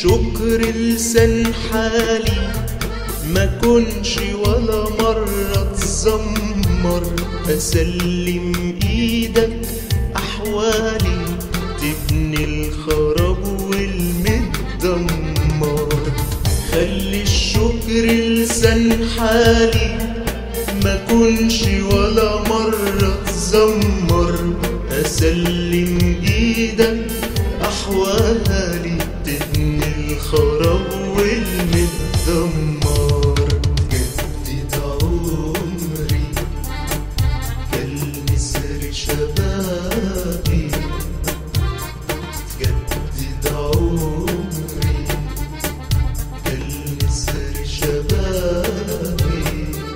الشكر لسان حالي ما كنش ولا مرة تزمر أسلم إيدك أحوالي تبني الخراب والمتدمر خلي الشكر لسان حالي ما كنش ولا مرة تزمر أسلم إيدك أحوالي تبني الخراب والمتدمر جدد عمري كالنسر شبابي جدد عمري كالنسر شبابي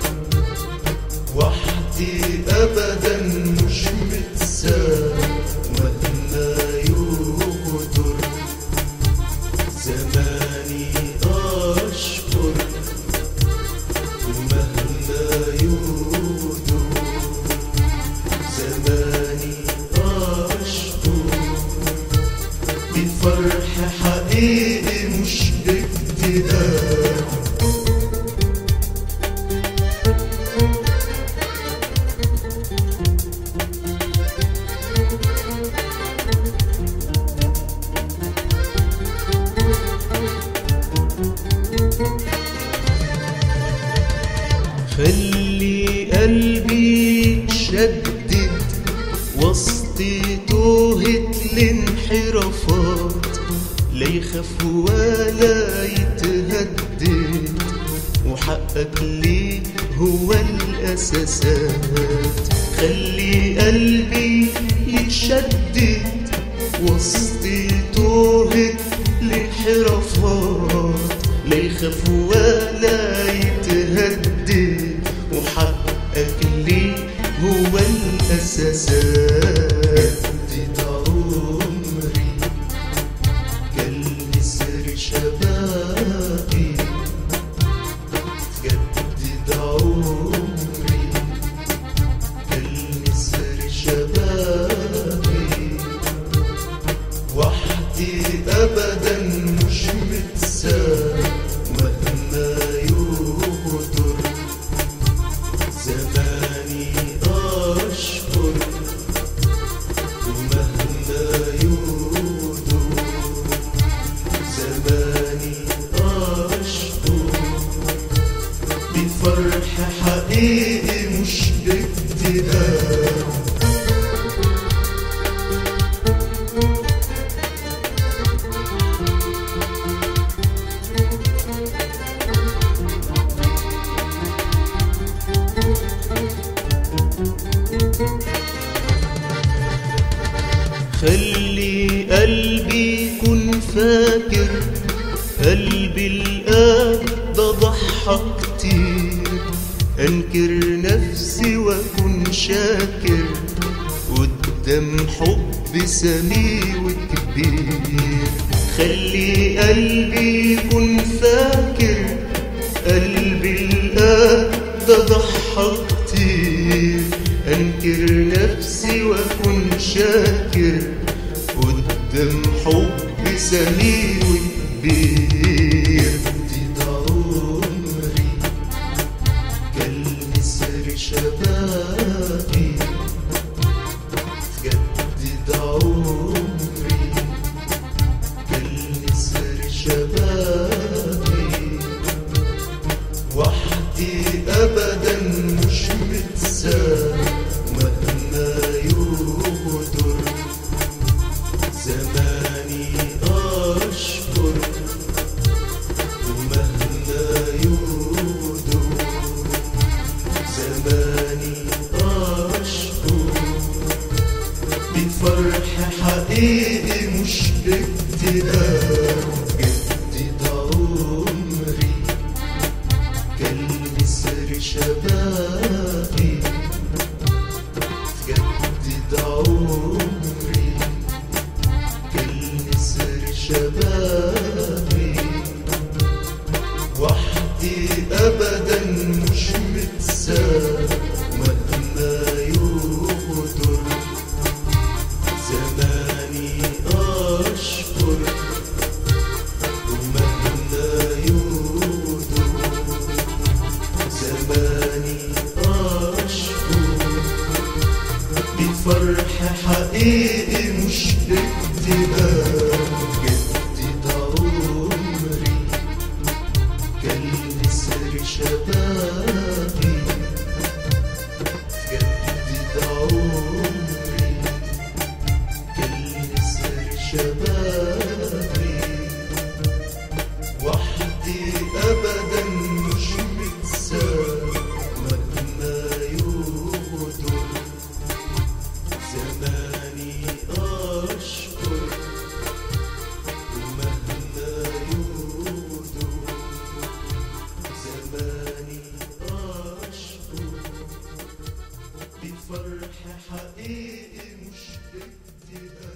وحدي أبدا مش متساب مهما يغدر زماني أشكر ومهما يغدر زماني أشكر بفرح حقيقي مش باجتهاد خلي قلبي يتشدد وسط توهة الانحرافات لا يخاف ولا يتهدد وحقك ليه هو الأساسات خلي قلبي يتشدد وسط توهة الانحرافات لا يخاف ولا يتهدد وحقك ليه هو الأساسات جدد عمري كالنسر شبابي جدد عمري كالنسر شبابي وحدي أبدا مش متساب مهما يغدر زماني أشكر ومهما يغدر زماني أشكر بفرح حقيقي مش باجتهاد خلي قلبي يكون فاكر قلبي الآن ده ضحى كتير أنكر نفسي وأكون شاكر قدام حب سمي وكبير خلي قلبي يكون فاكر قلبي الآن ده ضحى كتير أنكر نفسي وأكون شاكر قدام حب سمي وكبير جدد عمري كالنسر شبابي جدد عمري كالنسر شبابي وحدي أبدا مش متساب مهما يغدر زماني أشكر ومهما يغدر زماني أشكر بفرح حقيقي مش باجتهاد جدد عمري كالنسر شبابي جدد عمري كالنسر شبابي وحدي أبدا مش متساب مهما يغدر زماني أشكر بفرح حقيقي مش باكتئاب جدد عمري كان نسر شبابي جدد عمري كان نسر شبابي وحدي ابدا مش متساب مهما يغدر زماني اشكر ومهما يغدر زماني اشكر بفرح حقيقي مش باكتئاب